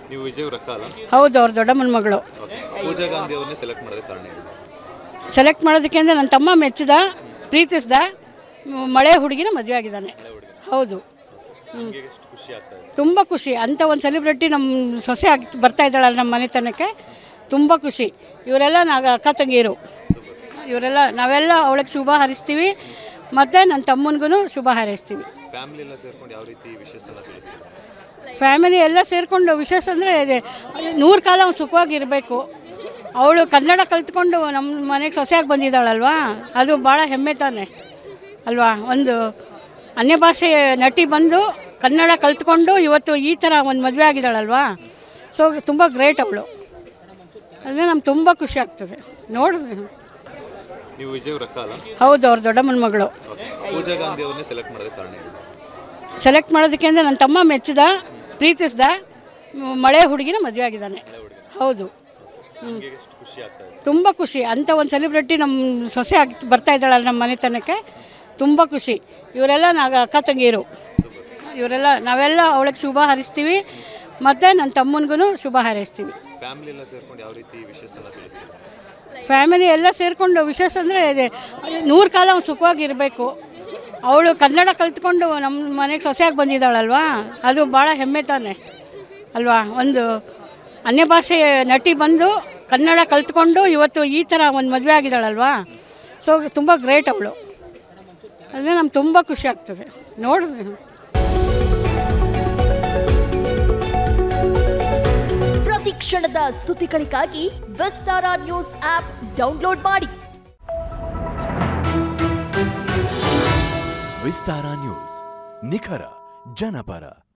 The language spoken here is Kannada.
ನೀವು ವಿಜಯ್ ಅವ್ರ ಅಕ್ಕ ಅಲ್ಲ ಹೌದು ಅವ್ರ ದೊಡ್ಡಮ್ಮನ ಮಗಳು ಓಕೆ ಪೂಜಾ ಗಾಂಧಿ ಅವ್ರನ್ನೇ ಸೆಲೆಕ್ಟ್ ಮಾಡೋದಕ್ಕೆ ಕಾರಣ ಏನು ಸೆಲೆಕ್ಟ್ ಮಾಡೋದಕ್ಕೆ ಅಂದರೆ ನನ್ನ ತಮ್ಮ ಮೆಚ್ಚಿದ ಪ್ರೀತಿಸ್ದ ಮ್, ಮಳೆ ಹುಡುಗಿನ ಮದುವೆ ಆಗಿದ್ದಾನೆ ಹೌದು ನಿಮಗೆ ಎಷ್ಟು ಖುಷಿ ಆಗ್ತಾ ಇದೆ ತುಂಬ ಖುಷಿ ಅಂಥ ಒಂದು ಸೆಲೆಬ್ರಿಟಿ ನಮ್ಮ ಸೊಸೆ ಆಗಿ ಬರ್ತಾ ಇದ್ದಾಳಲ್ಲ ನಮ್ಮ ಮನೆತನಕ್ಕೆ ತುಂಬ ಖುಷಿ ಇವರೆಲ್ಲ ನಾವು ಅಕ್ಕ ತಂಗಿಯರು ಇವರೆಲ್ಲ ನಾವೆಲ್ಲ ಅವಳಿಗೆ ಶುಭ ಹಾರೈಸ್ತೀವಿ ಮತ್ತು ನನ್ನ ತಮ್ಮನಿಗೂ ಶುಭ ಹಾರೈಸ್ತೀವಿ ಫ್ಯಾಮಿಲಿ ಎಲ್ಲ ಸೇರ್ಕೊಂಡು ಯಾವ ರೀತಿ ವಿಶೇಷನ ತಿಳಿಸ್ತೀರಾ ಫ್ಯಾಮಿಲಿ ಎಲ್ಲ ಸೇರಿಕೊಂಡು ವಿಶೇಷ ಅಂದರೆ ನೂರು ಕಾಲ ಅವ್ನು ಸುಖವಾಗಿರಬೇಕು ಅವಳು ಕನ್ನಡ ಕಲ್ತ್ಕೊಂಡು ನಮ್ಮ ಮನೆಗೆ ಸೊಸೆಯಾಗಿ ಬಂದಿದ್ದಾಳಲ್ವಾ ಅದು ಭಾಳ ಹೆಮ್ಮೆ ತಾನೆ ಅಲ್ವಾ ಒಂದು ಅನ್ಯ ಭಾಷೆ ನಟಿ ಬಂದು ಕನ್ನಡ ಕಲ್ತ್ಕೊಂಡು ಇವತ್ತು ಈ ಥರ ಒಂದು ಮದುವೆ ಆಗಿದ್ದಾಳಲ್ವಾ ಸೊ ತುಂಬ ಗ್ರೇಟ್ ಅವಳು ಅಂದರೆ ನಮ್ಗೆ ತುಂಬ ಖುಷಿ ಆಗ್ತದೆ ನೋಡಿದ್ರೆ ನೀವು ವಿಜಯ್ ಅವ್ರ ಅಕ್ಕ ಅಲ್ಲ ಹೌದು ಅವ್ರ ದೊಡ್ಡಮ್ಮನ ಮಗಳು ಓಕೆ ಪೂಜಾ ಗಾಂಧಿ ಅವ್ರನ್ನೇ ಸೆಲೆಕ್ಟ್ ಮಾಡೋದಕ್ಕೆ ಕಾರಣ ಏನು ಸೆಲೆಕ್ಟ್ ಮಾಡೋದಕ್ಕೆ ಅಂದರೆ ನನ್ನ ತಮ್ಮ ಮೆಚ್ಚಿದ ಪ್ರೀತಿಸ್ದ ಮ್, ಮಳೆ ಹುಡುಗಿನ ಮದುವೆ ಆಗಿದ್ದಾನೆ ಹೌದು ನಿಮಗೆ ಎಷ್ಟು ಖುಷಿ ಆಗ್ತಾ ಇದೆ ತುಂಬ ಖುಷಿ ಅಂಥ ಒಂದು ಸೆಲೆಬ್ರಿಟಿ ನಮ್ಮ ಸೊಸೆ ಆಗಿ ಬರ್ತಾ ಇದ್ದಾಳಲ್ಲ ನಮ್ಮ ಮನೆತನಕ್ಕೆ ತುಂಬ ಖುಷಿ ಇವರೆಲ್ಲ ನಾವು ಅಕ್ಕ ತಂಗಿಯರು ಇವರೆಲ್ಲ ನಾವೆಲ್ಲ ಅವಳಿಗೆ ಶುಭ ಹಾರೈಸ್ತೀವಿ ಮತ್ತು ನನ್ನ ತಮ್ಮನಿಗೂ ಶುಭ ಹಾರೈಸ್ತೀವಿ ಫ್ಯಾಮಿಲಿ ಎಲ್ಲ ಸೇರ್ಕೊಂಡು ಯಾವ ರೀತಿ ವಿಶೇಷನ ತಿಳಿಸ್ತೀರಾ ಫ್ಯಾಮಿಲಿ ಎಲ್ಲ ಸೇರಿಕೊಂಡು ವಿಶೇಷ ಅಂದರೆ ನೂರು ಕಾಲ ಅವ್ನು ಸುಖವಾಗಿರಬೇಕು ಅವಳು ಕನ್ನಡ ಕಲ್ತ್ಕೊಂಡು ನಮ್ಮ ಮನೆಗೆ ಸೊಸೆಯಾಗಿ ಬಂದಿದ್ದಾಳಲ್ವಾ ಅದು ಭಾಳ ಹೆಮ್ಮೆ ತಾನೆ ಅಲ್ವಾ ಒಂದು ಅನ್ಯ ಭಾಷೆ ನಟಿ ಬಂದು ಕನ್ನಡ ಕಲ್ತ್ಕೊಂಡು ಇವತ್ತು ಈ ಥರ ಒಂದು ಮದುವೆ ಆಗಿದ್ದಾಳಲ್ವಾ ಸೊ ತುಂಬ ಗ್ರೇಟ್ ಅವಳು ಅಂದರೆ ನಮ್ಗೆ ತುಂಬ ಖುಷಿ ಆಗ್ತದೆ ನೋಡಿದ್ರೆ ಪ್ರತಿ ಕ್ಷಣದ ಸುದ್ದಿಗಳಿಗಾಗಿ ವಿಸ್ತಾರ ನ್ಯೂಸ್ ಆಪ್ ಡೌನ್ಲೋಡ್ ಮಾಡಿ ವಿಸ್ತಾರ ನ್ಯೂಸ್ ನಿಖರ ಜನಪರ